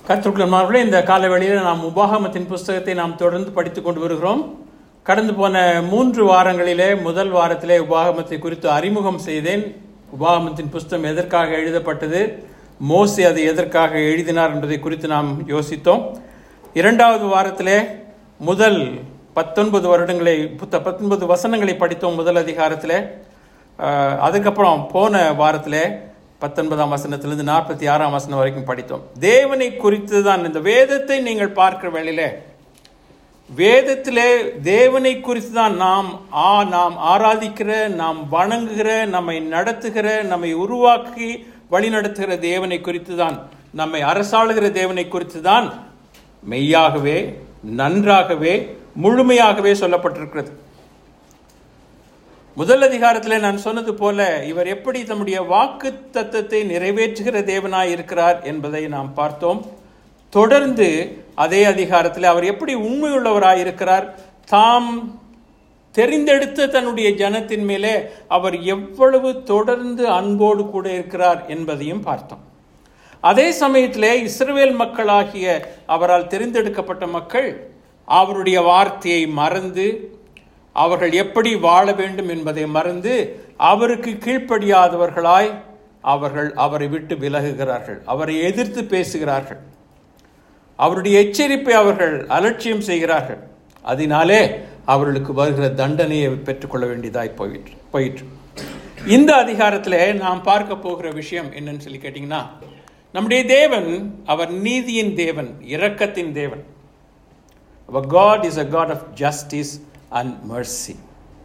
கற்றுக்குள்ளமார்களே இந்த காலவெளியில் நாம் உபாகமத்தின் புஸ்தகத்தை நாம் தொடர்ந்து படித்துக் கொண்டு வருகிறோம் கடந்து போன மூன்று வாரங்களிலே முதல் வாரத்திலே உபாகமத்தை குறித்து அறிமுகம் செய்தேன் உபாகமத்தின் புஸ்தகம் எதற்காக எழுதப்பட்டது மோசி அதை எதற்காக எழுதினார் என்பதை குறித்து நாம் யோசித்தோம் இரண்டாவது வாரத்திலே முதல் பத்தொன்பது வருடங்களை புத்த பத்தொன்பது வசனங்களை படித்தோம் முதல் அதிகாரத்திலே அஹ், அதுக்கப்புறம் போன வாரத்திலே பத்தொன்பதாம் வசனத்திலிருந்து நாற்பத்தி ஆறாம் வசனம் வரைக்கும் படித்தோம் தேவனை குறித்து தான் இந்த வேதத்தை நீங்கள் பார்க்கிற வேளையிலே வேதத்திலே தேவனை குறித்து தான் நாம் ஆ நாம் ஆராதிக்கிற நாம் வணங்குகிற நம்மை நடத்துகிற நம்மை உருவாக்கி வழிநடத்துகிற தேவனை குறித்து தான் நம்மை அரசாளுகிற தேவனை குறித்து தான் மெய்யாகவே நன்றாகவே முழுமையாகவே சொல்லப்பட்டிருக்கிறது முதல் அதிகாரத்திலே நான் சொன்னது போல இவர் எப்படி தம்முடைய வாக்கு தத்தத்தை நிறைவேற்றுகிற தேவனாய் இருக்கிறார் என்பதை நாம் பார்த்தோம் தொடர்ந்து அதே அதிகாரத்தில் அவர் எப்படி உண்மையுள்ளவராய் இருக்கிறார் தாம் தெரிந்தெடுத்த தன்னுடைய ஜனத்தின் மேலே அவர் எவ்வளவு தொடர்ந்து அன்போடு கூட இருக்கிறார் என்பதையும் பார்த்தோம் அதே சமயத்திலே இஸ்ரவேல் மக்களாகிய அவரால் தெரிந்தெடுக்கப்பட்ட மக்கள் அவருடைய வார்த்தையை மறந்து அவர்கள் எப்படி வாழ வேண்டும் என்பதை மறந்து அவருக்கு கீழ்ப்படியாதவர்களாய் அவர்கள் அவரை விட்டு விலகுகிறார்கள் அவரை எதிர்த்து பேசுகிறார்கள் அவருடைய எச்சரிப்பை அவர்கள் அலட்சியம் செய்கிறார்கள் அதனாலே அவர்களுக்கு வருகிற தண்டனையை பெற்றுக்கொள்ள வேண்டியதாய் போயிற்று போயிற்று இந்த அதிகாரத்தில் நாம் பார்க்க போகிற விஷயம் என்னன்னு சொல்லி கேட்டிங்கன்னா நம்முடைய தேவன் அவர் நீதியின் தேவன் இரக்கத்தின் தேவன் அவர் God is a God of justice and mercy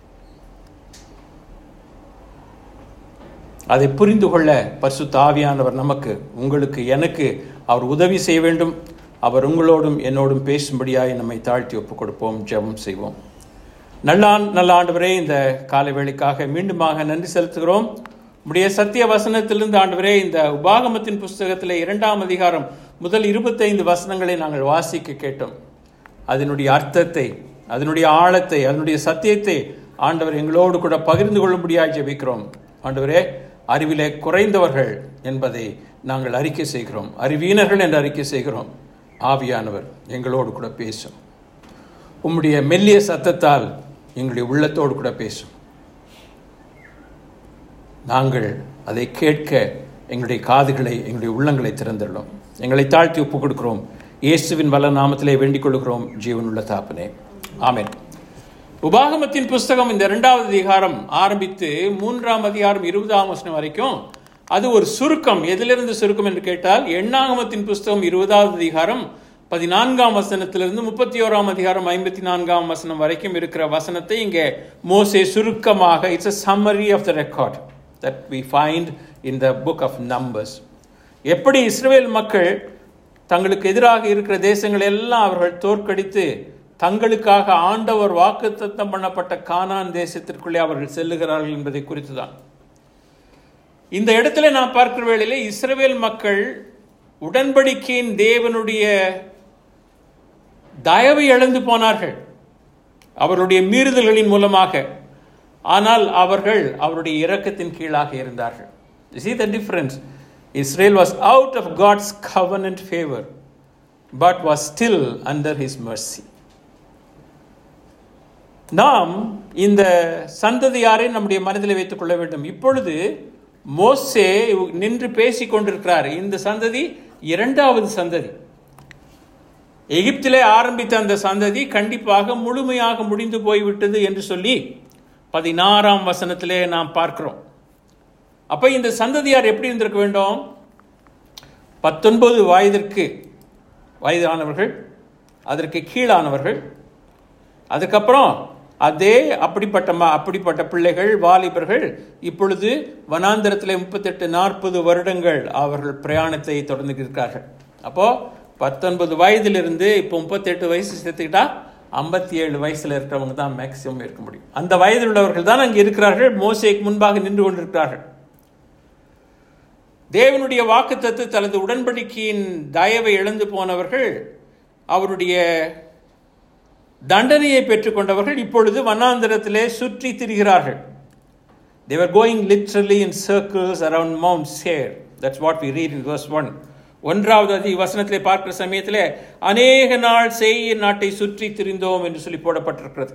அதை புரிந்து கொள்ள பரிசுத்த ஆவியானவர் நமக்கு உங்களுக்கு எனக்கு அவர் உதவி செய்ய வேண்டும் அவர் உங்களோடும் என்னோடும் பேசும்படியாய் நம்மை தாழ்த்தி ஒப்புக் கொடுப்போம் ஜெபம் செய்வோம் நல்லான் நல்ல ஆண்டவரே இந்த காலை வேளைக்காக மீண்டுமாக நன்றி செலுத்துகிறோம் உடைய சத்திய வசனத்திலிருந்து ஆண்டவரே இந்த உபாகமத்தின் புஸ்தகத்தில் இரண்டாம் அதிகாரம் முதல் இருபத்தைந்து வசனங்களை நாங்கள் வாசிக்க கேட்டோம் அதனுடைய அர்த்தத்தை அதனுடைய ஆழத்தை அதனுடைய சத்தியத்தை ஆண்டவர் எங்களோடு கூட பகிர்ந்து கொள்ளும்படியாக ஜெபிக்கிறோம் ஆண்டவரே அறிவிலே குறைந்தவர்கள் என்பதை நாங்கள் அறிக்கை செய்கிறோம் அறிவீனர்கள் என்று அறிக்கை செய்கிறோம் ஆவியானவர் எங்களோடு கூட பேசும் உம்முடைய மெல்லிய சத்தத்தால் எங்களுடைய உள்ளத்தோடு கூட பேசும் நாங்கள் அதை கேட்க எங்களுடைய காதுகளை எங்களுடைய உள்ளங்களை திறந்துள்ளோம் எங்களை தாழ்த்தி ஒப்புக் கொடுக்கிறோம் இயேசுவின் வல்ல நாமத்திலே வேண்டிக் கொள்கிறோம் ஜீவனுள்ள தாப்பனே ஆமென் உபாகமத்தின் புஸ்தகம் இந்த இரண்டாவது அதிகாரம் ஆரம்பித்து மூன்றாம் அதிகாரம் இருபதாம் வசனம் வரைக்கும் அது ஒரு சுருக்கம் எதிலிருந்து சுருக்கம் என்று கேட்டால் எண்ணாகமத்தின் புஸ்தகம் இருபதாவது அதிகாரம் பதினான்காம் வசனத்திலிருந்து முப்பத்தி ஓராம் அதிகாரம் ஐம்பத்தி நான்காம் வசனம் வரைக்கும் இருக்கிற வசனத்தை இங்கே மோசே சுருக்கமாக it's a summary of the record that we find in the book of numbers எப்படி இஸ்ரவேல் மக்கள் தங்களுக்கு எதிராக இருக்கிற தேசங்களை எல்லாம் அவர்கள் தோற்கடித்து தங்களுக்காக ஆண்டவர் வாக்குத்தத்தம் பண்ணப்பட்ட கானான் தேசத்திற்குள்ளே அவர்கள் செல்லுகிறார்கள் என்பதை குறித்து தான் இந்த இடத்துல நான் பார்க்கிற வேளையிலே இஸ்ரவேல் மக்கள் உடன்படிக்கையின் தேவனுடைய தயவை இழந்து போனார்கள் அவருடைய மீறுதல்களின் மூலமாக ஆனால் அவர்கள் அவருடைய இரக்கத்தின் கீழாக இருந்தார்கள் see the difference Israel was out of God's covenant favor but was still under his mercy நாம் இந்த சந்ததியாரை நம்முடைய மனதில் வைத்துக் கொள்ள வேண்டும் இப்பொழுது மோசே நின்று பேசிக் கொண்டிருக்கிறார் இந்த சந்ததி இரண்டாவது சந்ததி எகிப்திலே ஆரம்பித்த அந்த சந்ததி கண்டிப்பாக முழுமையாக முடிந்து போய்விட்டது என்று சொல்லி பதினாறாம் வசனத்திலே நாம் பார்க்கிறோம் அப்ப இந்த சந்ததியார் எப்படி இருந்திருக்க வேண்டும் பத்தொன்பது வயதிற்கு வயதானவர்கள் அதற்கு கீழானவர்கள் அதுக்கப்புறம் அதே அப்படிப்பட்ட ம அப்படிப்பட்ட பிள்ளைகள் வாலிபர்கள் இப்பொழுது வனாந்திரத்தில் முப்பத்தெட்டு நாற்பது வருடங்கள் அவர்கள் பிரயாணத்தை தொடர்ந்து இருக்கிறார்கள் அப்போ பத்தொன்பது வயதிலிருந்து இப்போ முப்பத்தெட்டு வயசு சேர்த்துக்கிட்டா ஐம்பத்தி ஏழு வயசுல இருக்கிறவங்க தான் மேக்சிமம் இருக்க முடியும் அந்த வயதில் உள்ளவர்கள் தான் அங்கே இருக்கிறார்கள் மோசைக்கு முன்பாக நின்று கொண்டிருக்கிறார்கள் தேவனுடைய வாக்குத்தத்து தனது உடன்படிக்கையின் தயவை இழந்து போனவர்கள் அவருடைய தண்டனையை பெற்றுக்கொண்டவர்கள் இப்பொழுது வனாந்திரத்திலே சுற்றி திரிகிறார்கள் They were going literally in circles around Mount Seir. That's what we read in verse 1. ஒன்றாவது அதி வசனத்திலே பார்க்கிற சமயத்தில் அநேக நாள் செய்ய நாட்டை சுற்றி திரிந்தோம் என்று சொல்லி போடப்பட்டிருக்கிறது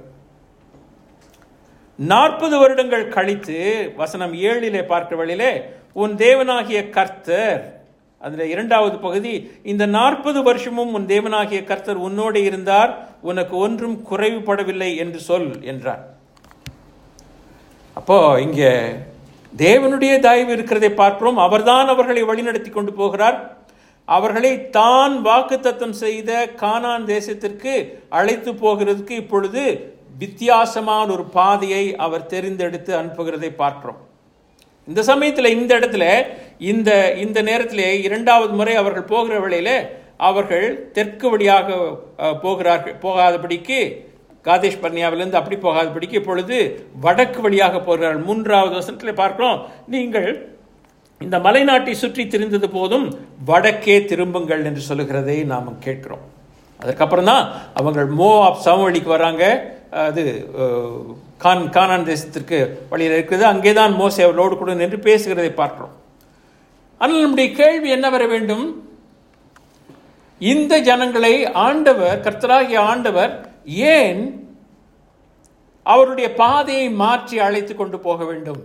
நாற்பது வருடங்கள் கழித்து வசனம் ஏழிலே பார்க்கிற வழியிலே உன் தேவனாகிய கர்த்தர் அதில் இரண்டாவது பகுதி இந்த நாற்பது வருஷமும் உன் தேவனாகிய கர்த்தர் உன்னோடு இருந்தார் உனக்கு ஒன்றும் குறைவுபடவில்லை என்று சொல் என்றார் அப்போ இங்க தேவனுடைய தயவு இருக்கிறதை பார்க்கிறோம் அவர்தான் அவர்களை வழிநடத்தி கொண்டு போகிறார் அவர்களை தான் வாக்குத்தத்தம் செய்த கானான் தேசத்திற்கு அழைத்து போகிறதுக்கு இப்பொழுது வித்தியாசமான ஒரு பாதையை அவர் தெரிந்தெடுத்து அனுப்புகிறதை பார்க்கிறோம் இந்த சமயத்தில் இந்த இடத்துல இந்த இந்த நேரத்திலே இரண்டாவது முறை அவர்கள் போகிற வேளையில அவர்கள் தெற்கு வழியாக அஹ், போகிறார்கள் போகாதபடிக்கு காதேஷ் பர்னியாவிலிருந்து அப்படி போகாதபடிக்கு இப்பொழுது வடக்கு வழியாக போகிறார்கள் மூன்றாவது வசனத்தில் பார்க்கிறோம் நீங்கள் இந்த மலைநாட்டை சுற்றி திரிந்தது போதும் வடக்கே திரும்புங்கள் என்று சொல்லுகிறதை நாம் கேட்கிறோம் அதுக்கப்புறம் தான் அவங்க மோஆப் சமவெளிக்கு வராங்க அது அஹ், கான் கானான் தேசத்திற்கு வழியில் இருக்குது அங்கே தான் மோசே அவர்களோடு கூட நின்று பேசுகிறதை பார்க்கிறோம் ஆனால் நம்முடைய கேள்வி என்ன வர வேண்டும் இந்த ஜனங்களை ஆண்டவர் கர்த்தராகிய ஆண்டவர் ஏன் அவருடைய பாதையை மாற்றி அழைத்து கொண்டு போக வேண்டும்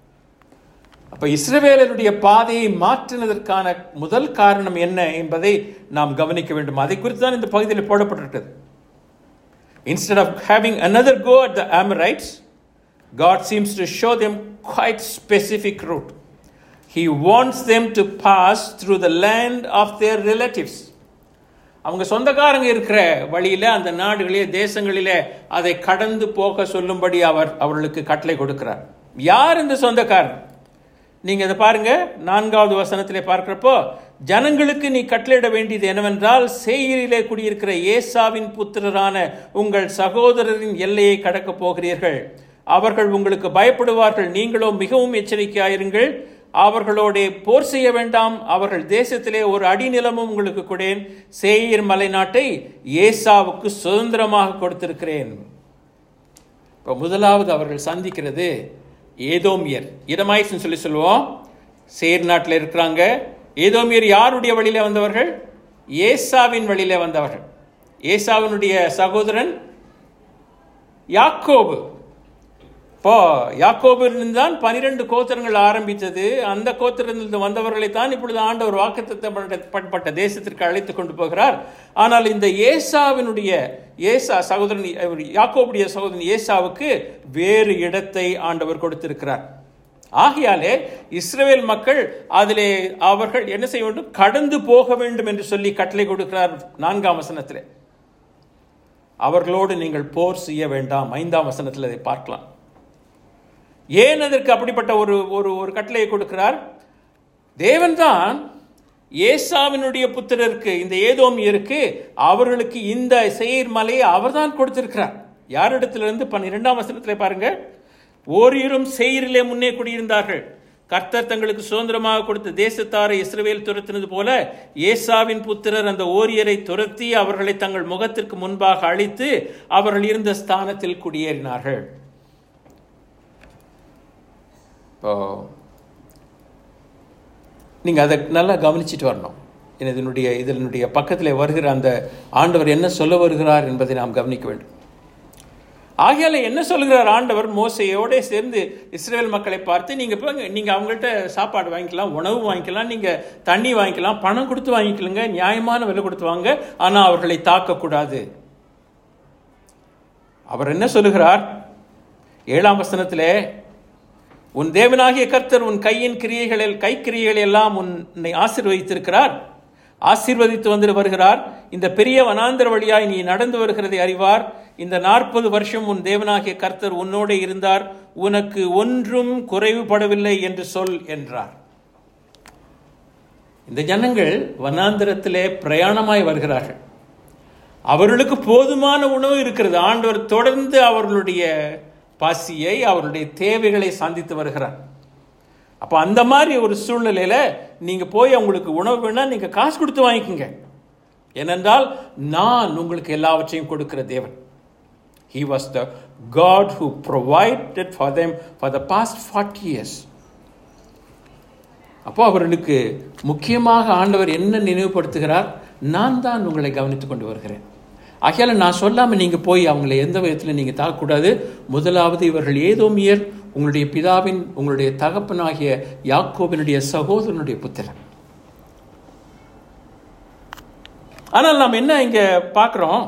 அப்ப இஸ்ரவேலருடைய பாதையை மாற்றினதற்கான முதல் காரணம் என்ன என்பதை நாம் கவனிக்க வேண்டும் அதை குறித்து தான் இந்த பகுதியில் போடப்பட்டிருக்கிறது Instead of having another go at the Amorites, God seems to show them quite specific route. He wants them to pass through the land of their relatives. அவங்க சொந்தக்காரங்க இருக்கிற வழியில அந்த நாடுகளிலே தேசங்களிலே அதை கடந்து போக சொல்லும்படி அவர் அவர்களுக்கு கட்டளை கொடுக்கிறார் யார் இந்த சொந்தக்காரர் நீங்க இதை பாருங்க நான்காவது வசனத்திலே பார்க்கிறப்போ ஜனங்களுக்கு நீ கட்டளையிட வேண்டியது என்னவென்றால் சேயிரிலே குடியிருக்கிற ஏசாவின் புத்திரரான உங்கள் சகோதரரின் எல்லையை கடக்கப் போகிறீர்கள் அவர்கள் உங்களுக்கு பயப்படுவார்கள் நீங்களோ மிகவும் எச்சரிக்கையாயிருங்கள் அவர்களோட போர் செய்ய வேண்டாம் அவர்கள் தேசத்திலே ஒரு அடிநிலமும் உங்களுக்கு கொடேன் சேயிர் மலை நாட்டை ஏசாவுக்கு சுதந்திரமாக கொடுத்திருக்கிறேன் இப்போ முதலாவது அவர்கள் சந்திக்கிறது ஏதோமியர் இடமாயிஸ்ன்னு சொல்லி சொல்லுவோம் சேர் நாட்டில் இருக்கிறாங்க ஏதோமியர் யாருடைய வழியில வந்தவர்கள் ஏசாவின் வழியில வந்தவர்கள் ஏசாவினுடைய சகோதரன் யாக்கோபு இப்போ யாக்கோபிலிருந்து தான் பனிரெண்டு கோத்திரங்கள் ஆரம்பித்தது அந்த கோத்திரத்திலிருந்து வந்தவர்களை தான் இப்பொழுது ஆண்டவர் வாக்குத்தப்பட்ட தேசத்திற்கு அழைத்து கொண்டு போகிறார் ஆனால் இந்த ஏசாவினுடைய ஏசா சகோதரன் அவர் யாக்கோபுடைய சகோதரன் ஏசாவுக்கு வேறு இடத்தை ஆண்டவர் கொடுத்திருக்கிறார் ஆகையாலே இஸ்ரவேல் மக்கள் அதிலே அவர்கள் என்ன செய்ய வேண்டும் கடந்து போக வேண்டும் என்று சொல்லி கட்டளை கொடுக்கிறார் நான்காம் வசனத்திலே அவர்களோடு நீங்கள் போர் செய்ய வேண்டாம் ஐந்தாம் வசனத்தில் அதை பார்க்கலாம் ஏன் அதற்கு அப்படிப்பட்ட ஒரு ஒரு ஒரு கட்டளையை கொடுக்கிறார் தேவன்தான் ஏசாவினுடைய புத்திரருக்கு இந்த ஏதோமியருக்கு அவர்களுக்கு இந்த செயிர் மலையை அவர்தான் கொடுத்திருக்கிறார் யாரிடத்திலிருந்து பன்னிரெண்டாம் வசனத்தில் பாருங்க ஓரிரும் செயிரிலே முன்னே குடியிருந்தார்கள் கர்த்தர் தங்களுக்கு சுதந்திரமாக கொடுத்த தேசத்தாரை இஸ்ரவேல் துரத்தினது போல ஏசாவின் புத்திரர் அந்த ஓரியரை துரத்தி அவர்களை தங்கள் முகத்திற்கு முன்பாக அழித்து அவர்கள் இருந்த ஸ்தானத்தில் குடியேறினார்கள் இப்போ நீங்கள் அதை நல்லா கவனிச்சிட்டு வரணும் இதனுடைய இதனுடைய பக்கத்தில் வருகிற அந்த ஆண்டவர் என்ன சொல்ல வருகிறார் என்பதை நாம் கவனிக்க வேண்டும் ஆகையால என்ன சொல்கிறார் ஆண்டவர் மோசையோட சேர்ந்து இஸ்ரேல் மக்களை பார்த்து நீங்க போங்க நீங்க அவங்கள்ட்ட சாப்பாடு வாங்கிக்கலாம் உணவு வாங்கிக்கலாம் நீங்க தண்ணி வாங்கிக்கலாம் பணம் கொடுத்து வாங்கிக்கலுங்க நியாயமான விலை கொடுத்து வாங்க ஆனா அவர்களை தாக்கக்கூடாது அவர் என்ன சொல்லுகிறார் ஏழாம் வசனத்திலே உன் தேவனாகிய கர்த்தர் உன் கையின் கிரியைகளில் கைக்கிரியைகள் எல்லாம் உன்னை ஆசிர்வதித்திருக்கிறார் ஆசீர்வதித்து வந்து வருகிறார் இந்த பெரிய வனாந்தர வழியாய் நீ நடந்து வருகிறதை அறிவார் இந்த நாற்பது வருஷம் உன் தேவனாகிய கர்த்தர் உன்னோடு இருந்தார் உனக்கு ஒன்றும் குறைவுபடவில்லை என்று சொல் என்றார் இந்த ஜனங்கள் வனாந்திரத்திலே பிரயாணமாய் வருகிறார்கள் அவர்களுக்கு போதுமான உணவு இருக்கிறது ஆண்டவர் தொடர்ந்து அவர்களுடைய பசியை அவருடைய தேவைகளை சந்தித்து வருகிறார் அப்போ அந்த மாதிரி ஒரு சூழ்நிலையில் நீங்கள் போய் அவங்களுக்கு உணவு வேணா நீங்கள் காசு கொடுத்து வாங்கிக்கோங்க ஏனென்றால் நான் உங்களுக்கு எல்லாவற்றையும் கொடுக்கிற தேவன் he was the God who provided for them for the past forty years அப்போ அவர்களுக்கு முக்கியமாக ஆண்டவர் என்ன நினைவுபடுத்துகிறார் நான் தான் உங்களை கவனித்துக் கொண்டு வருகிறேன் ஆகையால நான் சொல்லாமல் நீங்கள் போய் அவங்களை எந்த விதத்தில் நீங்கள் தாக்கக்கூடாது முதலாவது இவர்கள் ஏதோமியர் உங்களுடைய பிதாவின் உங்களுடைய தகப்பனாகிய யாக்கோபினுடைய சகோதரனுடைய புத்திரன் ஆனால் நாம் என்ன இங்க பார்க்குறோம்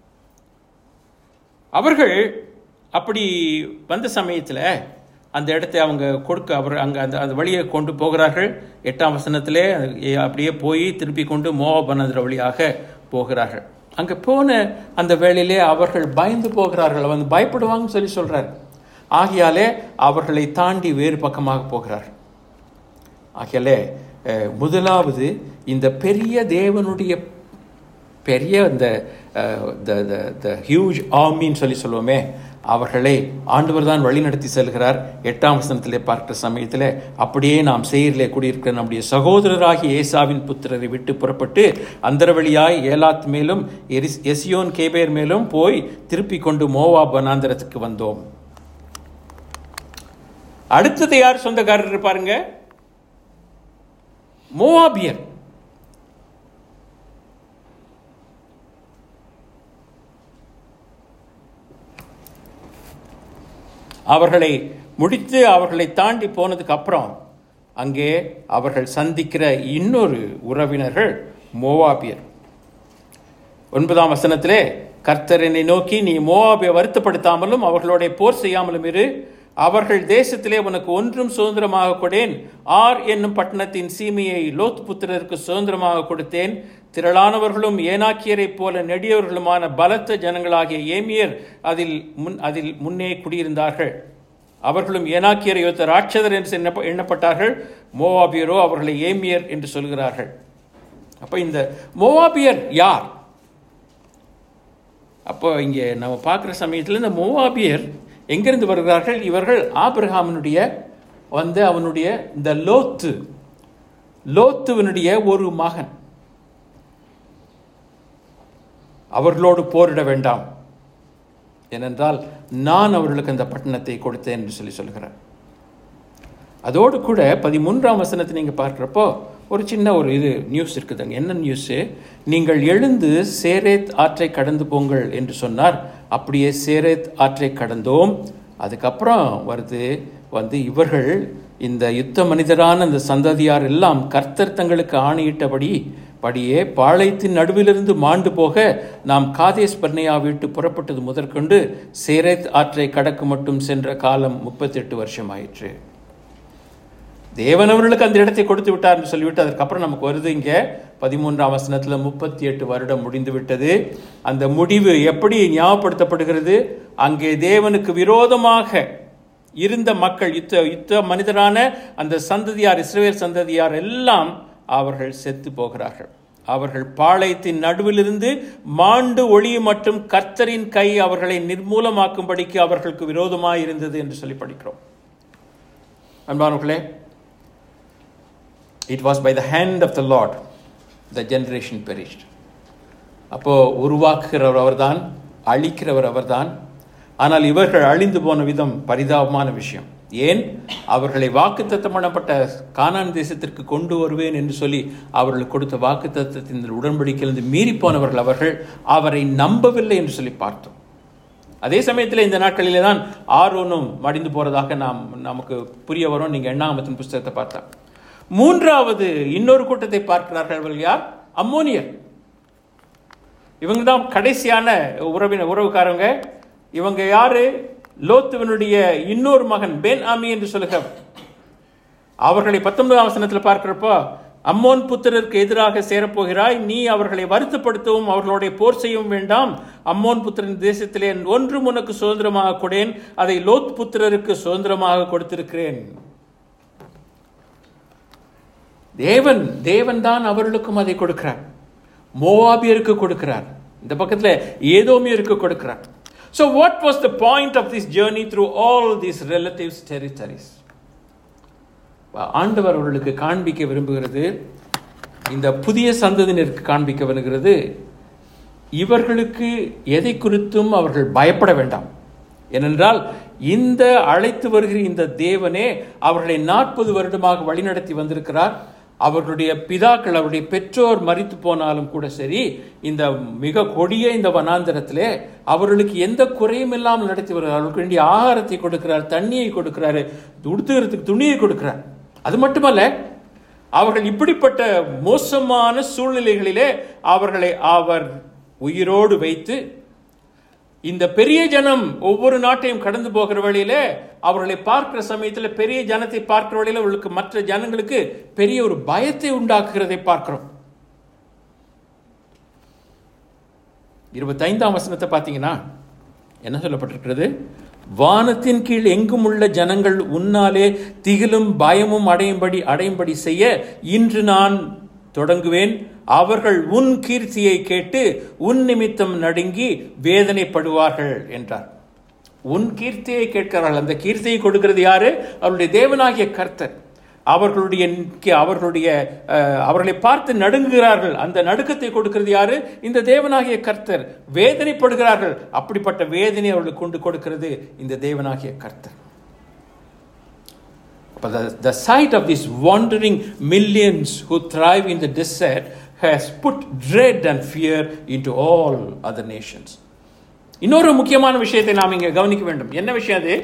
அவர்கள் அப்படி வந்த சமயத்தில் அந்த இடத்தை அவங்க கொடுக்க அவர் அங்கே அந்த அந்த வழியை கொண்டு போகிறார்கள் எட்டாம் வசனத்திலே அப்படியே போய் திருப்பி கொண்டு மோகபனதுர வழியாக போகிறார்கள் அங்கே போன அந்த வேளையிலே அவர்கள் பயந்து போகிறார்கள் வந்து பயப்படுவாங்கன்னு சொல்லி சொல்றார் ஆகையாலே அவர்களை தாண்டி வேறு பக்கமாக போகிறார் ஆகையாலே அஹ், முதலாவது இந்த பெரிய தேவனுடைய பெரிய இந்த த ஹியூஜ் ஆர்மின்னு சொல்லி சொல்லுவோமே அவர்களை ஆண்டவர் தான் வழிநடத்தி செல்கிறார் எட்டாம் வசனத்திலே பார்க்கிற சமயத்தில் அப்படியே நாம் சேரிலே குடியிருக்கிற நம்முடைய சகோதரராகிய ஏசாவின் புத்திரரை விட்டு புறப்பட்டு அந்தர வழியாய் ஏலாத் மேலும் எரிஸ் எசியோன் கேபேர் மேலும் போய் திருப்பி கொண்டு மோவா வனாந்தரத்துக்கு வந்தோம் அடுத்தது யார் சொந்தக்காரர் பாருங்க மோவாபியர் அவர்களை முடித்து அவர்களை தாண்டி போனதுக்கு அப்புறம் அங்கே அவர்கள் சந்திக்கிற இன்னொரு உறவினர்கள் மோவாபியர் ஒன்பதாம் வசனத்திலே கர்த்தர் என்னை நோக்கி நீ மோவாபிய வருத்தப்படுத்தாமலும் அவர்களோட போர் செய்யாமலும் இரு அவர்கள் தேசத்திலே உனக்கு ஒன்றும் சுதந்திரமாக கொடேன் ஆர் என்னும் பட்டணத்தின் சீமையை லோத் புத்திரருக்கு சுதந்திரமாக கொடுத்தேன் திரளானவர்களும் ஏனாக்கியரைப் போல நெடியவர்களுமான பலத்த ஜனங்களாகிய ஏமியர் அதில் முன் அதில் முன்னே குடியிருந்தார்கள் அவர்களும் ஏனாக்கியரை ஒத்த ராட்சதர் என்று எண்ணப்ப- எண்ணப்பட்டார்கள் மோவாபியரோ அவர்களை ஏமியர் என்று சொல்கிறார்கள் அப்போ இந்த மோவாபியர் யார் அப்போ இங்கே நம்ம பார்க்குற சமயத்தில் இந்த மோவாபியர் எங்கிருந்து வருகிறார்கள் இவர்கள் ஆபிரகாமினுடைய வந்து அவனுடைய இந்த லோத்து லோத்துவனுடைய ஒரு மகன் அவர்களோடு போரிட வேண்டாம் ஏனென்றால் நான் அவர்களுக்கு அந்த பட்டணத்தை கொடுத்தேன் என்று சொல்லி சொல்கிறார் அதோடு கூட பதிமூன்றாம் வசனத்தை நீங்கள் பார்க்குறப்போ ஒரு சின்ன ஒரு இது நியூஸ் இருக்குதுங்க என்ன நியூஸு நீங்கள் எழுந்து சேரேத் ஆற்றை கடந்து போங்கள் என்று சொன்னார் அப்படியே சேரேத் ஆற்றை கடந்தோம் அதுக்கப்புறம் வருது வந்து இவர்கள் இந்த யுத்த மனிதரான இந்த சந்ததியார் எல்லாம் கர்த்தர் தங்களுக்கு ஆணையிட்டபடி படியே பாளையத்தின் நடுவிலிருந்து மாண்டு போக நாம் காதேஸ் பர்னையா விட்டு புறப்பட்டது முதற்கொண்டு சேரேத் ஆற்றை கடக்கு மட்டும் சென்ற காலம் முப்பத்தெட்டு வருஷம் ஆயிற்று தேவன் அவர்களுக்கு அந்த இடத்தை கொடுத்து விட்டார்னு சொல்லிவிட்டு அதுக்கப்புறம் நமக்கு வருது இங்க பதிமூன்றாம் வசனத்துல முப்பத்தி எட்டு வருடம் முடிந்து விட்டது அந்த முடிவு எப்படி ஞாபகப்படுத்தப்படுகிறது அங்கே தேவனுக்கு விரோதமாக இருந்த மக்கள் யுத்த யுத்த மனிதரான அந்த சந்ததியார் இஸ்ரவேல் சந்ததியார் எல்லாம் அவர்கள் செத்து போகிறார்கள் அவர்கள் பாளையத்தின் நடுவிலிருந்து மாண்டு ஒளி மற்றும் கர்த்தரின் கை அவர்களை நிர்மூலமாக்கும்படிக்கு அவர்களுக்கு விரோதமாய் இருந்தது என்று சொல்லி படிக்கிறோம் அன்பானவர்களே it was by the hand of the Lord the generation perished அப்போ உருவாக்குகிறவர் அவர்தான் அழிக்கிறவர் அவர்தான் ஆனால் இவர்கள் அழிந்து போன விதம் பரிதாபமான விஷயம் ஏன் அவர்களை வாக்குத்தத்தம் பண்ணப்பட்ட கானான் தேசத்திற்கு கொண்டு வருவேன் என்று சொல்லி அவர்கள் கொடுத்த வாக்குத்தத்தத்தின் உடன்படிக்கையிலிருந்து மீறி போனவர்கள் அவர்கள் அவரை நம்பவில்லை என்று சொல்லி பார்த்தோம் அதே சமயத்தில் இந்த நாட்களிலே தான் ஆரோனும் மடிந்து போறதாக நாம் நமக்கு புரிய வரும் நீங்க எண்ணாமத்தின் புஸ்தகத்தை பார்த்தா மூன்றாவது இன்னொரு கூட்டத்தை பார்க்கிறார்கள் அவர்கள் யார் அம்மோனியர் இவங்க தான் கடைசியான உறவின உறவுக்காரங்க இவங்க யாரு லோத்துவனுடைய இன்னொரு மகன் பென் ஆமி என்று சொல்லுகிறவர் அவர்களை பத்தொன்பதாம் வசனத்தில் பார்க்கிறப்போ அம்மோன் புத்திரருக்கு எதிராக சேரப்போகிறாய் நீ அவர்களை வருத்தப்படுத்தவும் அவர்களுடைய போர் செய்யவும் வேண்டாம் அம்மோன் புத்திரன் தேசத்திலே ஒன்றும் உனக்கு சுதந்திரமாக கொடேன் அதை லோத் புத்திரருக்கு சுதந்திரமாக கொடுத்திருக்கிறேன் தேவன் தேவன் தான் அவர்களுக்கும் அதை கொடுக்கிறார் மோவாபியருக்கு கொடுக்கிறார் இந்த பக்கத்துல ஏதோமியருக்கு கொடுக்கிறார் So what was the point of this journey through all these relatives territories? ஆண்டவர் அவர்களுக்கு காண்பிக்க விரும்புகிறது இந்த புதிய சந்ததியினருக்கு காண்பிக்க விரும்புகிறது இவர்களுக்கு எதை குறித்தும் அவர்கள் பயப்பட வேண்டாம் ஏனென்றால் இந்த அழைத்து வருகிற இந்த தேவனே அவர்களை நாற்பது வருடமாக வழிநடத்தி வந்திருக்கிறார் அவர்களுடைய பிதாக்கள் அவருடைய பெற்றோர் மறித்து போனாலும் கூட சரி இந்த மிக கொடிய இந்த வனாந்தரத்திலே அவர்களுக்கு எந்த குறையும் இல்லாமல் நடத்தி வருகிறார் அவர்களுக்கு வேண்டிய ஆகாரத்தை கொடுக்கிறார் தண்ணியை கொடுக்கிறாரு உடுத்துகிறதுக்கு துணியை கொடுக்கிறார் அது மட்டுமல்ல அவர்கள் இப்படிப்பட்ட மோசமான சூழ்நிலைகளிலே அவர்களை அவர் உயிரோடு வைத்து இந்த பெரிய ஜனம் ஒவ்வொரு நாட்டையும் கடந்து போகிற வழியில அவர்களை பார்க்கிற சமயத்தில் பெரிய ஜனத்தை பார்க்கிற வழியில அவர்களுக்கு மற்ற ஜனங்களுக்கு பெரிய ஒரு பயத்தை உண்டாக்குகிறதை பார்க்கிறோம் இருபத்தைந்தாம் வசனத்தை பார்த்தீங்கன்னா என்ன சொல்லப்பட்டிருக்கிறது வானத்தின் கீழ் எங்கும் உள்ள ஜனங்கள் உன்னாலே திகிலும் பயமும் அடையும்படி அடையும்படி செய்ய இன்று நான் தொடங்குவேன் அவர்கள் உன் கீர்த்தியை கேட்டு உன் நிமித்தம் நடுங்கி வேதனைப்படுவார்கள் என்றார் உன் கீர்த்தியை கேட்கிறார்கள் அந்த கீர்த்தியை கொடுக்கிறது யாரு அவருடைய தேவனாகிய கர்த்தர் அவர்களுடைய அவர்களுடைய அஹ், அவர்களை பார்த்து நடுங்குகிறார்கள் அந்த நடுக்கத்தை கொடுக்கிறது யாரு இந்த தேவனாகிய கர்த்தர் வேதனைப்படுகிறார்கள் அப்படிப்பட்ட வேதனை அவர்களுக்கு கொண்டு கொடுக்கிறது இந்த தேவனாகிய கர்த்தர் But the, the sight of these wandering millions who thrive in the desert has put dread and fear into all other nations. இன்னொரு முக்கியமான விஷயத்தை நாம் இங்கே கவனிக்க வேண்டும் என்ன விஷயம் அது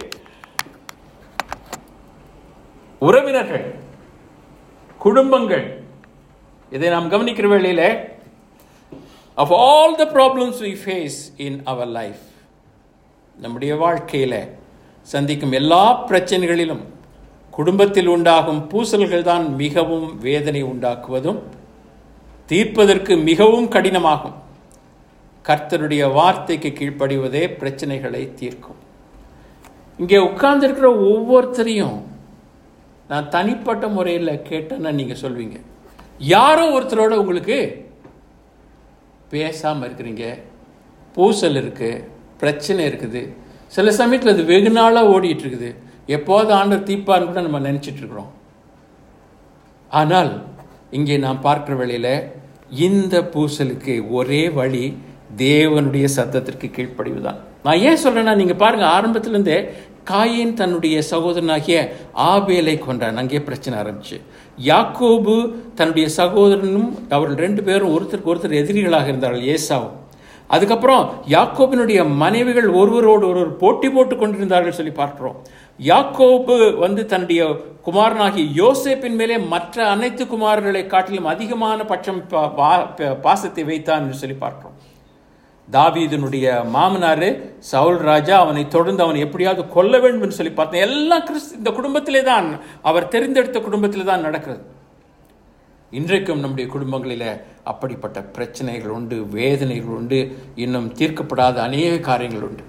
உறவினர்கள் குடும்பங்கள் இதை நாம் கவனிக்கிற வேளையில of all the problems we face in our life நம்முடைய வாழ்க்கையில சந்திக்கும் எல்லா பிரச்சனைகளிலும் குடும்பத்தில் உண்டாகும் பூசல்கள் தான் மிகவும் வேதனை உண்டாக்குவதும் தீர்ப்பதற்கு மிகவும் கடினமாகும் கர்த்தருடைய வார்த்தைக்கு கீழ்ப்படிவதே பிரச்சனைகளை தீர்க்கும் இங்கே உட்கார்ந்திருக்கிற ஒவ்வொருத்தரையும் நான் தனிப்பட்ட முறையில் கேட்டேன்னா நீங்கள் சொல்வீங்க யாரோ ஒருத்தரோட உங்களுக்கு பேசாமல் இருக்கிறீங்க பூசல் இருக்குது பிரச்சனை இருக்குது சில சமயத்தில் அது வெகு நாளாக ஓடிட்டு இருக்குது எப்போது ஆண்டவர் தீப்பான்னு கூட நம்ம நினச்சிட்டு இருக்கிறோம் ஆனால் இங்கே நாம் பார்க்கிற வேளையில் இந்த பூசலுக்கு ஒரே வழி தேவனுடைய சத்தத்திற்கு கீழ்ப்படிவுதான் நான் ஏன் சொல்றேன்னா நீங்க பாருங்க ஆரம்பத்திலிருந்தே காயின் தன்னுடைய சகோதரனாகிய ஆபேலை கொண்டான் அங்கே பிரச்சனை ஆரம்பிச்சு யாக்கோபு தன்னுடைய சகோதரனும் அவர்கள் ரெண்டு பேரும் ஒருத்தருக்கு ஒருத்தர் எதிரிகளாக இருந்தார்கள் ஏசாவும் அதுக்கப்புறம் யாக்கோபினுடைய மனைவிகள் ஒருவரோடு ஒருவர் போட்டி போட்டு கொண்டிருந்தார்கள் சொல்லி பார்க்கிறோம் யாக்கோபு வந்து தன்னுடைய குமாரனாகிய யோசேப்பின் மேலே மற்ற அனைத்து குமாரர்களை காட்டிலும் அதிகமான பட்சம் பா- பா- பா- பாசத்தை வைத்தான் என்று சொல்லி பார்க்கிறோம் தாவீதனுடைய மாமனாரு சவுல் ராஜா அவனை தொடர்ந்து அவனை எப்படியாவது கொல்ல வேண்டும் என்று சொல்லி பார்த்தேன் எல்லாம் கிறிஸ்து இந்த குடும்பத்திலே தான் அவர் தெரிந்தெடுத்த குடும்பத்திலே தான் நடக்கிறது இன்றைக்கும் நம்முடைய குடும்பங்களில் அப்படிப்பட்ட பிரச்சனைகள் உண்டு வேதனைகள் உண்டு இன்னும் தீர்க்கப்படாத அநேக காரியங்கள் உண்டு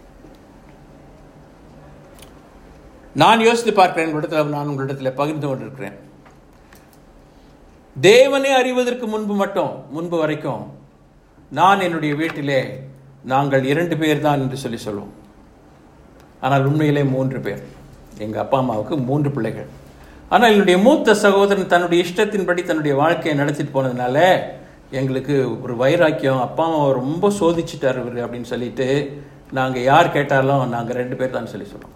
நான் யோசித்து பார்க்கிறேன் உங்களிடத்தில் நான் உங்களிடத்தில் பகிர்ந்து கொண்டிருக்கிறேன் தேவனை அறிவதற்கு முன்பு மட்டும் முன்பு வரைக்கும் நான் என்னுடைய வீட்டிலே நாங்கள் இரண்டு பேர் தான் என்று சொல்லி சொல்லுவோம் ஆனால் உண்மையிலே மூன்று பேர் எங்கள் அப்பா அம்மாவுக்கு மூன்று பிள்ளைகள் ஆனால் என்னுடைய மூத்த சகோதரன் தன்னுடைய இஷ்டத்தின்படி தன்னுடைய வாழ்க்கையை நடத்திட்டு போனதுனால எங்களுக்கு ஒரு வைராக்கியம் அப்பா அம்மாவை ரொம்ப சோதிச்சுட்டார் இவர் அப்படின்னு சொல்லிட்டு நாங்கள் யார் கேட்டாலும் நாங்கள் ரெண்டு பேர் தான் சொல்லி சொல்லுவோம்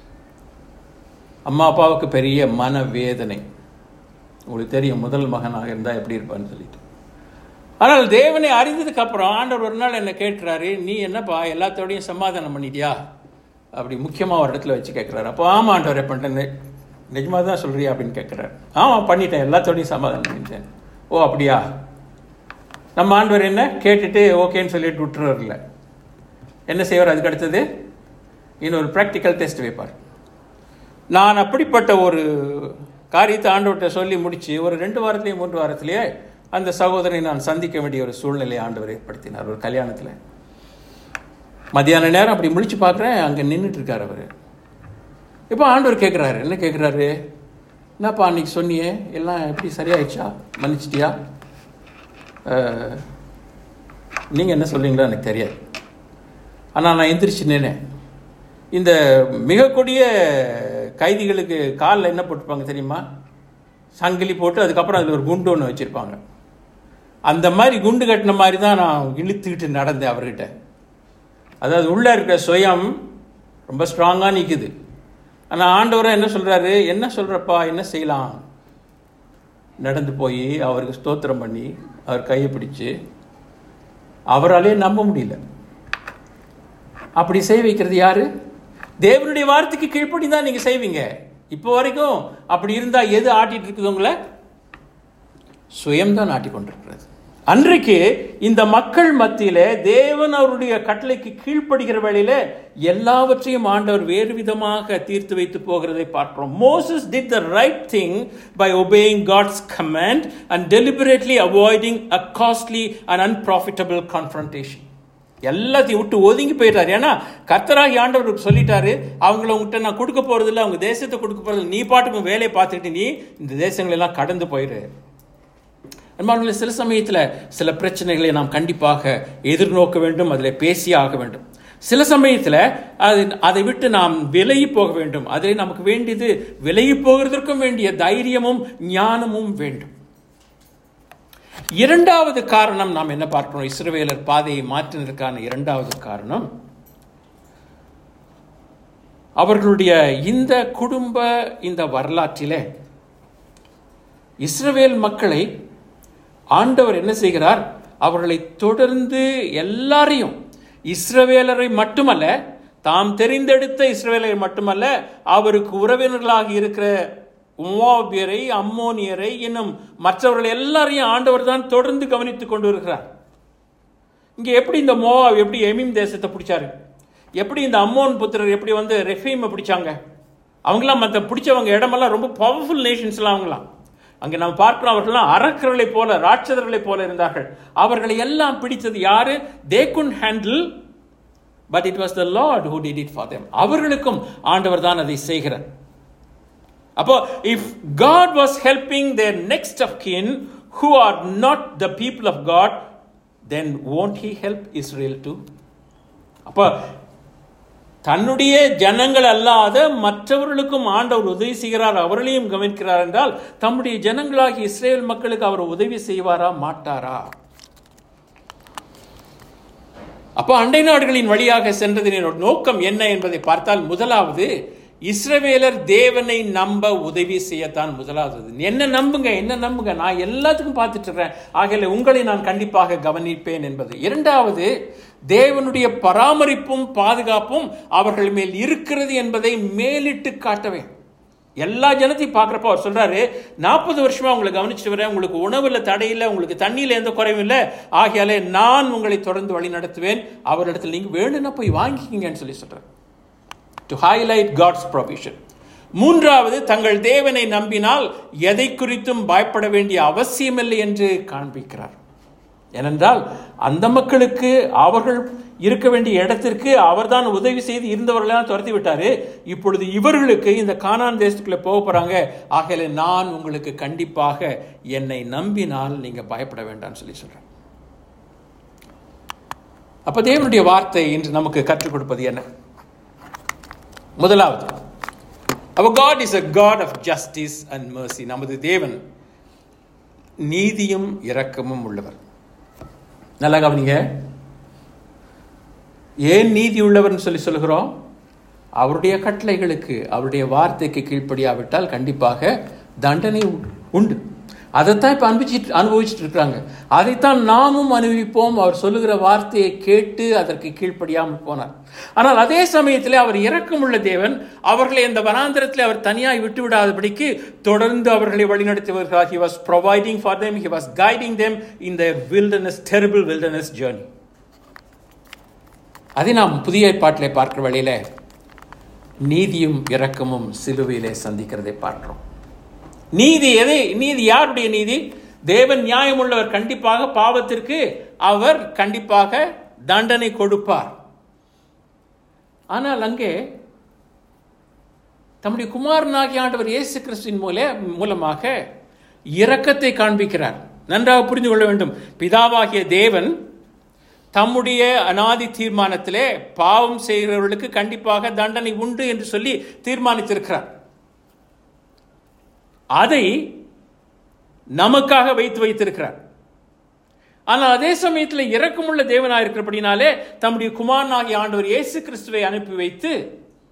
அம்மா அப்பாவுக்கு பெரிய மன வேதனை உங்களுக்கு தெரியும் முதல் மகனாக இருந்தால் எப்படி இருப்பான்னு சொல்லிட்டு ஆனால் தேவனை அறிந்ததுக்கு அப்புறம் ஆண்டவர் ஒரு நாள் என்ன கேட்கிறாரு நீ என்னப்பா எல்லாத்தோடையும் சமாதானம் பண்ணிட்டியா அப்படி முக்கியமாக ஒரு இடத்துல வச்சு கேட்குறாரு அப்போ ஆமாம் ஆண்டவர் பண்ணிட்டேன் நிஜமாக தான் சொல்றியா அப்படின்னு கேட்குறாரு ஆமாம் பண்ணிட்டேன் எல்லாத்தோடையும் சமாதானம் பண்ணிட்டேன் ஓ அப்படியா நம்ம ஆண்டவர் என்ன கேட்டுட்டு ஓகேன்னு சொல்லிட்டு விட்டுறல என்ன செய்வார் அதுக்கு அடுத்தது இன்னொரு ப்ராக்டிக்கல் டெஸ்ட் வைப்பார் நான் அப்படிப்பட்ட ஒரு காரியத்தை ஆண்டவர்கிட்ட சொல்லி முடிச்சு ஒரு ரெண்டு வாரத்திலேயே மூன்று வாரத்திலேயே அந்த சகோதரனை நான் சந்திக்க வேண்டிய ஒரு சூழ்நிலையை ஆண்டவர் ஏற்படுத்தினார் ஒரு கல்யாணத்தில் மத்தியான நேரம் அப்படி முழிச்சு பார்க்குறேன் அங்கே நின்றுட்டு இருக்கார் அவர் இப்போ ஆண்டவர் கேட்குறாரு என்ன கேட்குறாரு என்னப்பா அன்னைக்கு சொன்னியே எல்லாம் எப்படி சரியாயிடுச்சா மன்னிச்சிட்டியா நீங்கள் என்ன சொல்றீங்களோ எனக்கு தெரியாது ஆனால் நான் எந்திரிச்சு நின்னேன் இந்த மிக கொடிய கைதிகளுக்கு காலில் என்ன போட்டிருப்பாங்க தெரியுமா சங்கிலி போட்டு அதுக்கப்புறம் அதில் ஒரு குண்டு ஒன்று வச்சுருப்பாங்க அந்த மாதிரி குண்டு கட்டின மாதிரி தான் நான் இழுத்துக்கிட்டு நடந்தேன் அவர்கிட்ட அதாவது உள்ளே இருக்கிற சுயம் ரொம்ப ஸ்ட்ராங்கா நிக்குது ஆனா ஆண்டவரும் என்ன சொல்றாரு என்ன சொல்றப்பா என்ன செய்யலாம் நடந்து போய் அவருக்கு ஸ்தோத்திரம் பண்ணி அவர் கையை பிடிச்சு அவராலே நம்ப முடியல அப்படி செய்ய வைக்கிறது யாரு தேவனுடைய வார்த்தைக்கு கீழ்ப்படி தான் நீங்க செய்வீங்க இப்போ வரைக்கும் அப்படி இருந்தா எது ஆட்டிட்டு இருக்குது உங்களை சுயம்தான் ஆட்டி கொண்டிருக்கிறது அன்றைக்கு இந்த மக்கள் மத்தியில தேவன் அவருடைய கட்டளைக்கு கீழ்ப்படுகிற வேளையில எல்லாவற்றையும் ஆண்டவர் வேறு விதமாக தீர்த்து வைத்து போகிறதை பார்க்கிறோம் Moses did the right thing by obeying God's command and deliberately avoiding a costly and unprofitable confrontation எல்லாத்தையும் விட்டு ஒதுங்கி போயிட்டாரு ஏன்னா கர்த்தராகி ஆண்டவர் சொல்லிட்டாரு அவங்கள உங்ககிட்ட நான் கொடுக்க போறது இல்லை அவங்க தேசத்தை கொடுக்க போறது நீ பாட்டுக்கு வேலையை பார்த்துக்கிட்டு நீ இந்த தேசங்கள் எல்லாம் கடந்து போயிரு அன்பானவர்களே, சில சமயத்தில் சில பிரச்சனைகளை நாம் கண்டிப்பாக எதிர்நோக்க வேண்டும் அதில் பேசி ஆக வேண்டும் சில சமயத்தில் அது அதை விட்டு நாம் விலகி போக வேண்டும் அதில் நமக்கு வேண்டியது விலகி போகிறதற்கும் வேண்டிய தைரியமும் ஞானமும் வேண்டும் இரண்டாவது காரணம் நாம் என்ன பார்க்கிறோம் இஸ்ரவேலர் பாதையை மாற்றினதற்கான இரண்டாவது காரணம் அவர்களுடைய இந்த குடும்ப இந்த வரலாற்றிலே இஸ்ரவேல் மக்களை ஆண்டவர் என்ன செய்கிறார் அவர்களை தொடர்ந்து எல்லாரையும் இஸ்ரவேலரை மட்டுமல்ல தாம் தெரிந்தெடுத்த இஸ்ரவேலரை மட்டுமல்ல அவருக்கு உறவினர்களாக இருக்கிற உமாபியரை அம்மோனியரை இன்னும் மற்றவர்கள் எல்லாரையும் ஆண்டவர் தான் தொடர்ந்து கவனித்துக் கொண்டு இருக்கிறார் இங்க எப்படி இந்த மோவாப் எப்படி எமீம் தேசத்தை பிடிச்சாரு எப்படி இந்த அம்மோன் புத்திரர் எப்படி வந்து ரெஃபீமை பிடிச்சாங்க அவங்களாம் மற்ற பிடிச்சவங்க இடமெல்லாம் ரொம்ப பவர்ஃபுல் நேஷன்ஸ்லாம் அவங்களாம் அங்கே நாம் பார்க்கிறோம் அவர்கள்லாம் அரக்கர்களை போல ராட்சதர்களை போல இருந்தார்கள் அவர்களை எல்லாம் பிடித்தது யாரு they could handle but it was the Lord who did it for them அவர்களுக்கும் ஆண்டவர் தான் அதை செய்கிறார் அப்போ if God was helping their next of kin who are not the people of God then won't he help Israel too அப்போ தன்னுடைய ஜனங்கள் அல்லாத மற்றவர்களுக்கும் ஆண்டவர் உதவி செய்கிறார் அவர்களையும் கவனிக்கிறார் என்றால் தம்முடைய ஜனங்களாகி இஸ்ரேல் மக்களுக்கு அவர் உதவி செய்வாரா மாட்டாரா அப்போ அண்டை நாடுகளின் வழியாக சென்றதின் நோக்கம் என்ன என்பதை பார்த்தால் முதலாவது இஸ்ரவேலர் தேவனை நம்ப உதவி செய்யத்தான் முதலாவது என்ன நம்புங்க என்ன நம்புங்க நான் எல்லாத்துக்கும் பார்த்துட்டு இருக்கேன் ஆகல உங்களை நான் கண்டிப்பாக கவனிப்பேன் என்பது இரண்டாவது தேவனுடைய பராமரிப்பும் பாதுகாப்பும் அவர்கள் மேல் இருக்கிறது என்பதை மேலிட்டு காட்டவே எல்லா ஜனத்தையும் பார்க்குறப்ப அவர் சொல்றாரு நாற்பது வருஷமா உங்களை கவனிச்சுட்டு வரேன் உங்களுக்கு உணவுல தடையில்லை உங்களுக்கு தண்ணியில எந்த குறைவும் இல்லை ஆகையாலே நான் உங்களை தொடர்ந்து வழி நடத்துவேன் அவரிடத்தில் நீங்க வேணும்னா போய் வாங்கிக்கிங்கன்னு சொல்லி சொல்றாரு டு ஹைலைட் காட்ஸ் ப்ரொவிஷன் மூன்றாவது தங்கள் தேவனை நம்பினால் எதை குறித்தும் பயப்பட வேண்டிய அவசியமில்லை என்று காண்பிக்கிறார் ஏனென்றால் அந்த மக்களுக்கு அவர்கள் இருக்க வேண்டிய இடத்திற்கு அவர்தான் உதவி செய்து இருந்தவர்களெல்லாம் துரத்தி விட்டாரு இப்பொழுது இவர்களுக்கு இந்த கானான் தேசத்துக்குள்ள போக போறாங்க ஆகல நான் உங்களுக்கு கண்டிப்பாக என்னை நம்பினால் நீங்க பயப்பட வேண்டாம்னு சொல்லி சொல்றேன் அப்ப தேவனுடைய வார்த்தை இன்று நமக்கு கற்றுக் கொடுப்பது என்ன முதலாவது அவர் God is a God of justice and mercy நமது தேவன் நீதியும் இரக்கமும் உள்ளவர் நல்லா கவனிங்க ஏன் நீதி உள்ளவர்னு சொல்லி சொல்கிறோம் அவருடைய கட்டளைகளுக்கு அவருடைய வார்த்தைக்கு கீழ்ப்படியாவிட்டால் கண்டிப்பாக தண்டனை உண்டு அதைத்தான் இப்போ அனுபவிச்சுட்டு அனுபவிச்சுட்டு இருக்கிறாங்க அதைத்தான் நாமும் அனுபவிப்போம் அவர் சொல்லுகிற வார்த்தையை கேட்டு அதற்கு கீழ்ப்படியாமல் போனார் ஆனால் அதே சமயத்தில் அவர் இரக்கமுள்ள தேவன் அவர்களை இந்த வனாந்திரத்தில் அவர் தனியாய் விட்டு விடாதபடிக்கு தொடர்ந்து அவர்களை வழிநடத்தி வருகிறார் he was providing for them he was guiding them in the wilderness terrible wilderness journey அதை நாம் புதிய ஏற்பாட்டிலே பார்க்கிற வழியில நீதியும் இரக்கமும் சிலுவையிலே சந்திக்கிறதை பார்க்கிறோம் நீதி எதை நீதி யாருடைய நீதி தேவன் நியாயமுள்ளவர் கண்டிப்பாக பாவத்திற்கு அவர் கண்டிப்பாக தண்டனை கொடுப்பார் ஆனால் அங்கே தம்முடைய குமாரனாகிய ஆண்டவர் இயேசு கிறிஸ்துவின் மூல மூலமாக இரக்கத்தை காண்பிக்கிறார் நன்றாக புரிந்து கொள்ள வேண்டும் பிதாவாகிய தேவன் தம்முடைய அனாதி தீர்மானத்திலே பாவம் செய்கிறவர்களுக்கு கண்டிப்பாக தண்டனை உண்டு என்று சொல்லி தீர்மானித்திருக்கிறார் அதை நமக்காக வைத்து வைத்திருக்கிறார் ஆனால் அதே சமயத்தில் இரக்கமுள்ள தேவனாக இருக்கிறபடினாலே தம்முடைய குமாரனாகிய ஆண்டவர் இயேசு கிறிஸ்துவை அனுப்பி வைத்து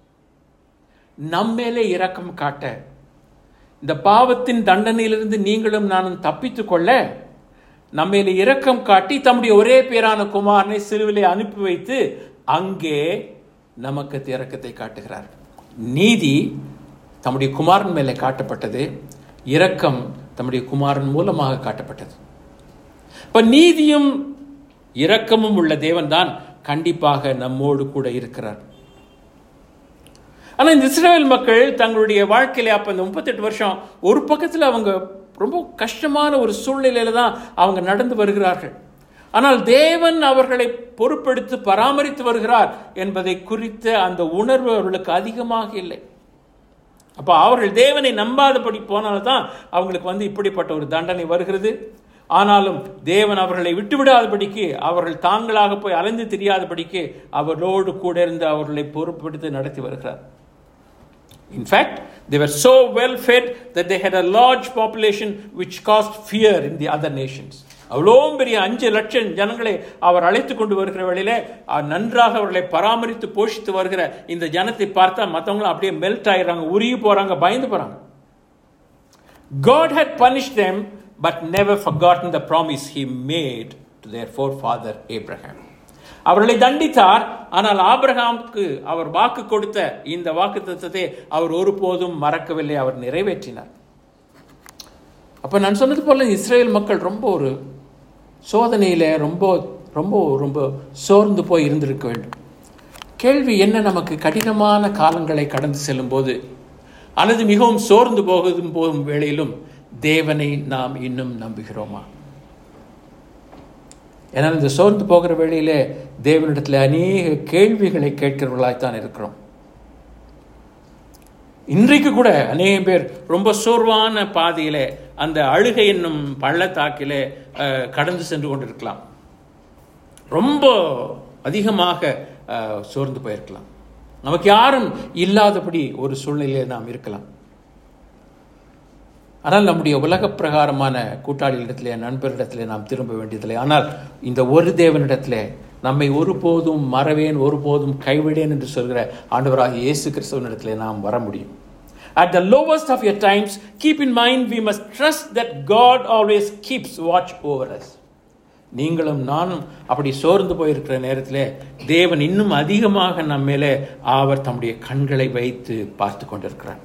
நம்மேலே இரக்கம் காட்ட இந்த பாவத்தின் தண்டனையிலிருந்து நீங்களும் நானும் தப்பித்துக் கொள்ள நம்மேலே இரக்கம் காட்டி தம்முடைய ஒரே பேரான குமாரனை சிலுவிலே அனுப்பி வைத்து அங்கே நமக்கு இரக்கத்தை காட்டுகிறார் நீதி தம்முடைய குமாரன் மேலே காட்டப்பட்டது இரக்கம் தம்முடைய குமாரன் மூலமாக காட்டப்பட்டது இப்ப நீதியும் இரக்கமும் உள்ள தேவன்தான் கண்டிப்பாக நம்மோடு கூட இருக்கிறார் ஆனா இந்த இஸ்ரேல் மக்கள் தங்களுடைய வாழ்க்கையில அப்ப இந்த முப்பத்தெட்டு வருஷம் ஒரு பக்கத்துல அவங்க ரொம்ப கஷ்டமான ஒரு சூழ்நிலையில தான் அவங்க நடந்து வருகிறார்கள் ஆனால் தேவன் அவர்களை பொறுப்பெடுத்து பராமரித்து வருகிறார் என்பதை குறித்த அந்த உணர்வு அவர்களுக்கு அதிகமாக இல்லை அப்போ அவர்கள் தேவனை நம்பாதபடி போனால்தான் அவங்களுக்கு வந்து இப்படிப்பட்ட ஒரு தண்டனை வருகிறது ஆனாலும் தேவன் அவர்களை விட்டுவிடாதபடிக்கு அவர்கள் தாங்களாக போய் அலைந்து தெரியாதபடிக்கு அவர்களோடு கூட இருந்து அவர்களை பொறுப்பெடுத்து நடத்தி வருகிறார் In fact, they were so well fed that they had a large population which caused fear in the other nations. அவ்வளோ பெரிய அஞ்சு லட்சம் ஜனங்களை அவர் அழைத்து கொண்டு வருகிற வேளையில அவர் நன்றாக அவர்களை பராமரித்து போஷித்து வருகிற இந்த ஜனத்தை பார்த்தா மற்றவங்களும் அப்படியே மெல்ட் ஆயிடுறாங்க உருகி போறாங்க பயந்து போறாங்க God had punished them but never forgotten the promise he made to their forefather Abraham. அவர்களை தண்டித்தார் ஆனால் ஆபிரகாமுக்கு அவர் வாக்கு கொடுத்த இந்த வாக்கு தத்துவத்தை அவர் ஒருபோதும் மறக்கவில்லை அவர் நிறைவேற்றினார் அப்ப நான் சொன்னது போல இஸ்ரேல் மக்கள் ரொம்ப ஒரு சோதனையில ரொம்ப ரொம்ப ரொம்ப சோர்ந்து போய் இருந்திருக்க வேண்டும் கேள்வி என்ன நமக்கு கடினமான காலங்களை கடந்து செல்லும் போது அல்லது மிகவும் சோர்ந்து போகும் போகும் வேளையிலும் தேவனை நாம் இன்னும் நம்புகிறோமா ஏன்னால் இந்த சோர்ந்து போகிற வேளையிலே தேவனிடத்தில் அநேக கேள்விகளை கேட்கிறவர்களாய்த்தான் இருக்கிறோம் இன்றைக்கு கூட அநேக பேர் ரொம்ப சோர்வான பாதையிலே அந்த அழுகை என்னும் பள்ளத்தாக்கிலே அஹ், கடந்து சென்று கொண்டிருக்கலாம் ரொம்ப அதிகமாக அஹ், சோர்ந்து போயிருக்கலாம் நமக்கு யாரும் இல்லாதபடி ஒரு சூழ்நிலையில் நாம் இருக்கலாம் ஆனால் நம்முடைய உலக பிரகாரமான கூட்டாளிகளிடத்திலே நண்பரிடத்திலே நாம் திரும்ப வேண்டியதில்லை ஆனால் இந்த ஒரு தேவனிடத்திலே நம்மை ஒருபோதும் மறவேன் ஒருபோதும் கைவிடேன் என்று சொல்கிற ஆண்டவராக இயேசு கிறிஸ்தவனிடத்திலே நாம் வர முடியும் At the lowest of your times, keep in mind we must trust that God always keeps watch over us. நீங்களும் நானும் அப்படி சோர்ந்து போயிருக்கிற நேரத்திலே தேவன் இன்னும் அதிகமாக நம்ம மேலே அவர் தம்முடைய கண்களை வைத்து பார்த்து கொண்டிருக்கிறார்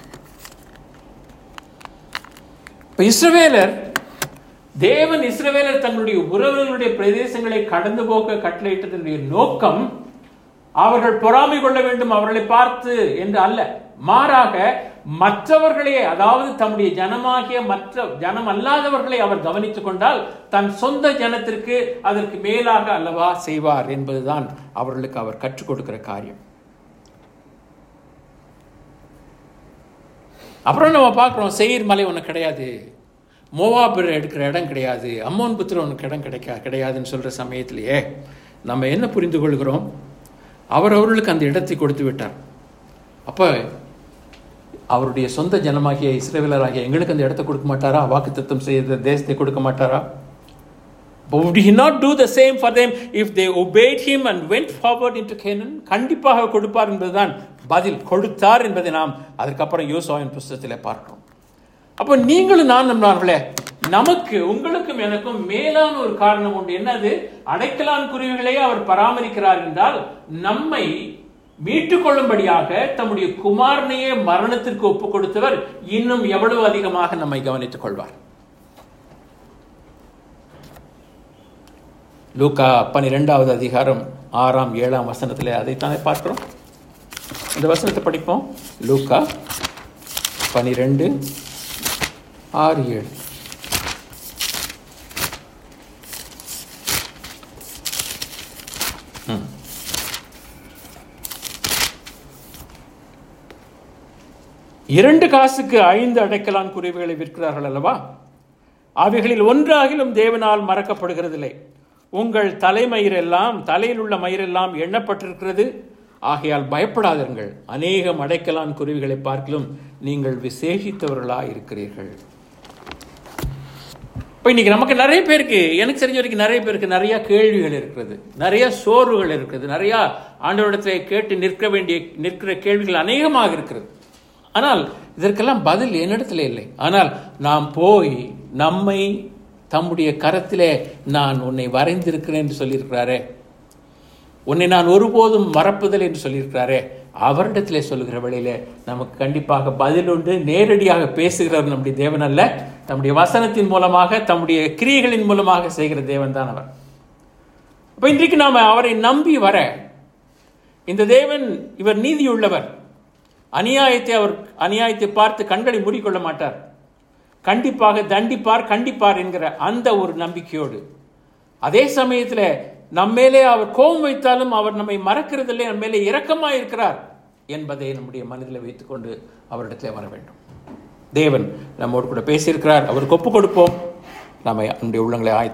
இப்ப இஸ்ரவேலர் தேவன் இஸ்ரவேலர் தங்களுடைய உறவுகளுடைய பிரதேசங்களை கடந்து போக கட்டளையிட்டதனுடைய நோக்கம் அவர்கள் பொறாமை கொள்ள வேண்டும் அவர்களை பார்த்து என்று அல்ல மாறாக மற்றவர்களே அதாவது தம்முடைய ஜனமாகிய மற்ற ஜனம் அல்லாதவர்களை அவர் கவனித்துக் கொண்டால் தன் சொந்த ஜனத்திற்கு அதற்கு மேலாக அல்லவா செய்வார் என்பதுதான் அவர்களுக்கு அவர் கற்றுக் கொடுக்கிற காரியம் அப்புறம் நம்ம பார்க்குறோம் செயிர் மலை ஒன்று கிடையாது மோவாபுர எடுக்கிற இடம் கிடையாது அம்மோன் புத்திர உனக்கு இடம் கிடைக்கா கிடையாதுன்னு சொல்கிற சமயத்திலேயே நம்ம என்ன புரிந்து கொள்கிறோம் அவர் அவர்களுக்கு அந்த இடத்தை கொடுத்து விட்டார் அப்போ அவருடைய சொந்த ஜனமாகிய இஸ்ரேலராகிய எங்களுக்கு அந்த இடத்தை கொடுக்க மாட்டாரா வாக்குத்தத்தம் செய்த தேசத்தை கொடுக்க மாட்டாரா But would he not do the same for them if they obeyed him and went forward into Canaan? கண்டிப்பாக கொடுப்பார் என்பதுதான் பதில் கொடுத்தார் என்பதை நாம் அதுக்கப்புறம் யோசுவாவின் புஸ்தகத்தில் பார்க்கிறோம் அப்போ நீங்களும் நான் நம்பினார்களே நமக்கு உங்களுக்கும் எனக்கும் மேலான ஒரு காரணம் உண்டு என்னது அடைக்கலான் குருவிகளை அவர் பராமரிக்கிறார் என்றால் நம்மை மீட்டுக் கொள்ளும்படியாக தம்முடைய குமாரனையே மரணத்திற்கு ஒப்புக் கொடுத்தவர் இன்னும் எவ்வளவு அதிகமாக நம்மை கவனித்துக் கொள்வார் லூக்கா பனிரெண்டாவது அதிகாரம் ஆறாம் ஏழாம் வசனத்தில் அதைத்தானே பார்க்கிறோம் இந்த வசனத்தை படிப்போம் லூக்கா பனிரெண்டு ஆறு ஏழு ம். இரண்டு காசுக்கு ஐந்து அடைக்கலான் குருவிகளை விற்கிறார்கள் அல்லவா அவைகளில் ஒன்றாகிலும் தேவனால் மறக்கப்படுகிறதில்லை உங்கள் தலைமயிரெல்லாம் தலையில் உள்ள மயிரெல்லாம் எண்ணப்பட்டிருக்கிறது ஆகையால் பயப்படாதீர்கள் அநேகம் அடைக்கலான் குருவிகளை பார்க்கலும் நீங்கள் விசேஷித்தவர்களாக இருக்கிறீர்கள் இப்போ இன்னைக்கு நமக்கு நிறைய பேருக்கு எனக்கு தெரிஞ்ச வரைக்கும் நிறைய பேருக்கு நிறைய கேள்விகள் இருக்கிறது நிறைய சோர்வுகள் இருக்குது நிறைய ஆண்டவரிடத்தை கேட்டு நிற்க வேண்டிய நிற்கிற கேள்விகள் அநேகமாக இருக்கிறது ஆனால் இதற்கெல்லாம் பதில் என்னிடத்துல இல்லை ஆனால் நாம் போய் நம்மை தம்முடைய கரத்திலே நான் உன்னை வரைந்திருக்கிறேன் என்று சொல்லியிருக்கிறாரே உன்னை நான் ஒருபோதும் மறப்பதில்லை என்று சொல்லியிருக்கிறாரே அவரிடத்திலே சொல்லுகிற வழியிலே நமக்கு கண்டிப்பாக பதில் உண்டு நேரடியாக பேசுகிறவர் நம்முடைய தேவன் அல்ல தம்முடைய வசனத்தின் மூலமாக தம்முடைய கிரியைகளின் மூலமாக செய்கிற தேவன் தான் அவர் அப்ப இன்றைக்கு நாம அவரை நம்பி வர இந்த தேவன் இவர் நீதியுள்ளவர் அநியாயத்தை அவர் அநியாயத்தை பார்த்து கண்களை மூடிக்கொள்ள மாட்டார் கண்டிப்பாக தண்டிப்பார் கண்டிப்பார் என்கிற அந்த ஒரு நம்பிக்கையோடு அதே சமயத்தில் நம்மேலே அவர் கோபம் வைத்தாலும் அவர் நம்மை மறக்கிறதில்லை நம்ம மேலே இரக்கமாக இருக்கிறார் என்பதை நம்முடைய மனதில் வைத்துக்கொண்டு அவரிடத்தில் வர வேண்டும் தேவன் நம்மோடு கூட பேசியிருக்கிறார் அவருக்கு ஒப்பு கொடுப்போம் நம்ம நம்முடைய உள்ளங்களை ஆயத்த